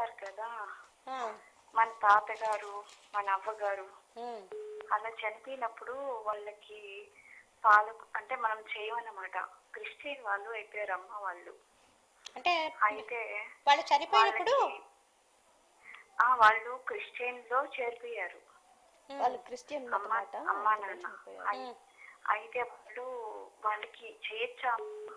చనిపోయారు కదా ఆ, మన తాతగారు మన అవ్వగారు ఉమ్, అలా చనిపోయినప్పుడు వాళ్ళకి పాలు అంటే మనం చేయమన్నమాట క్రిస్టియన్ వాళ్ళు అయిపోయారు అమ్మ వాళ్ళు అంటే అయితే వాళ్ళు చనిపోయినప్పుడు వాళ్ళకి ఆ వాళ్ళు క్రిస్టియన్ లో చేరిపోయారు వాళ్ళు క్రిస్టియన్ అమ్మ అన్నమాట అమ్మ నాన్న అయి- అయితే వాళ్ళు వాళ్ళకి చేయొచ్చా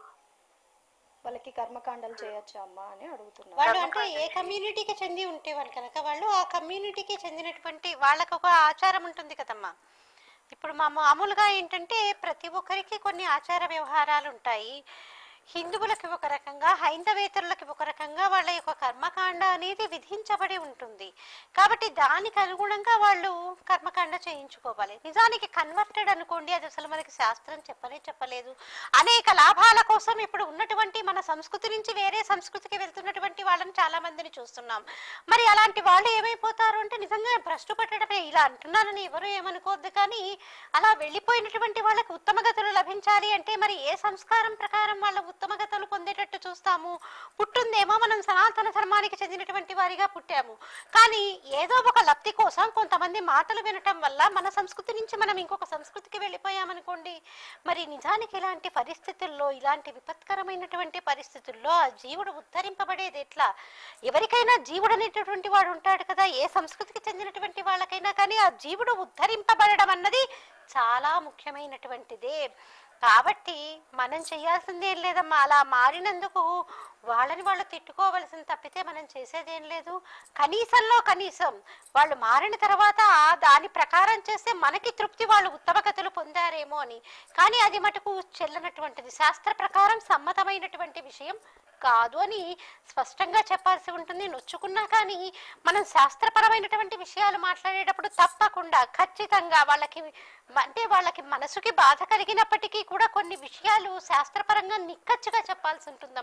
వాళ్ళకి కర్మకాండాలు చేయొచ్చా అమ్మా అని అడుగుతున్నారు వాళ్ళు అంటే ఏ కమ్యూనిటీకి చెంది ఉంటేవాళ్ళు కనుక వాళ్ళు ఆ కమ్యూనిటీకి చెందినటువంటి వాళ్ళకు ఒక ఆచారం ఉంటుంది కదమ్మా ఇప్పుడు మా మామూలుగా ఏంటంటే ప్రతి ఒక్కరికి కొన్ని ఆచార వ్యవహారాలు ఉంటాయి హిందువులకి ఒక రకంగా హైందవేతరులకి ఒక రకంగా వాళ్ళ యొక్క కర్మకాండ అనేది విధించబడి ఉంటుంది కాబట్టి దానికి అనుగుణంగా వాళ్ళు కర్మకాండ చేయించుకోవాలి నిజానికి కన్వర్టెడ్ అనుకోండి అది అసలు మనకి శాస్త్రం చెప్పనే చెప్పలేదు అనేక లాభాల కోసం ఇప్పుడు ఉన్నటువంటి మన సంస్కృతి నుంచి వేరే సంస్కృతికి వెళ్తున్నటువంటి వాళ్ళని చాలా మందిని చూస్తున్నాం మరి అలాంటి వాళ్ళు ఏమైపోతారు అంటే నిజంగా భ్రష్టు పట్టడమే ఇలా అంటున్నానని ఎవరు ఏమనుకోవద్దు కానీ అలా వెళ్ళిపోయినటువంటి వాళ్ళకి ఉత్తమ గతులు లభించాలి అంటే మరి ఏ సంస్కారం ప్రకారం వాళ్ళ ఉత్తమ గతులు పొందేటట్టు చూస్తాము పుట్టుందేమో మనం సనాతన ధర్మానికి చెందినటువంటి వారిగా పుట్టాము కానీ ఏదో ఒక లబ్ధి కోసం కొంతమంది మాటలు వినటం వల్ల మన సంస్కృతి నుంచి మనం ఇంకొక సంస్కృతికి వెళ్ళిపోయామనుకోండి మరి నిజానికి ఇలాంటి పరిస్థితుల్లో ఇలాంటి విపత్కరమైనటువంటి పరిస్థితుల్లో ఆ జీవుడు ఉద్ధరింపబడేది ఎట్లా ఎవరికైనా జీవుడు అనేటటువంటి వాడు ఉంటాడు కదా ఏ సంస్కృతికి చెందినటువంటి వాళ్ళకైనా కానీ ఆ జీవుడు ఉద్ధరింపబడడం అన్నది చాలా ముఖ్యమైనటువంటిదే కాబట్టి మనం చేయాల్సిందేం లేదమ్మా అలా మారినందుకు వాళ్ళని వాళ్ళు తిట్టుకోవలసిన తప్పితే మనం చేసేదేం లేదు కనీసంలో కనీసం వాళ్ళు మారిన తర్వాత దాని ప్రకారం చేస్తే మనకి తృప్తి వాళ్ళు ఉత్తమ గతులు పొందారేమో అని కానీ అది మటుకు చెల్లనటువంటిది శాస్త్ర ప్రకారం సమ్మతమైనటువంటి విషయం కాదు అని స్పష్టంగా చెప్పాల్సి ఉంటుంది నొచ్చుకున్నా కానీ మనం శాస్త్రపరమైనటువంటి విషయాలు మాట్లాడేటప్పుడు తప్పకుండా ఖచ్చితంగా వాళ్ళకి అంటే వాళ్ళకి మనసుకి బాధ కలిగినప్పటికీ కూడా కొన్ని విషయాలు శాస్త్రపరంగా నిక్కచ్చిగా చెప్పాల్సి ఉంటుంది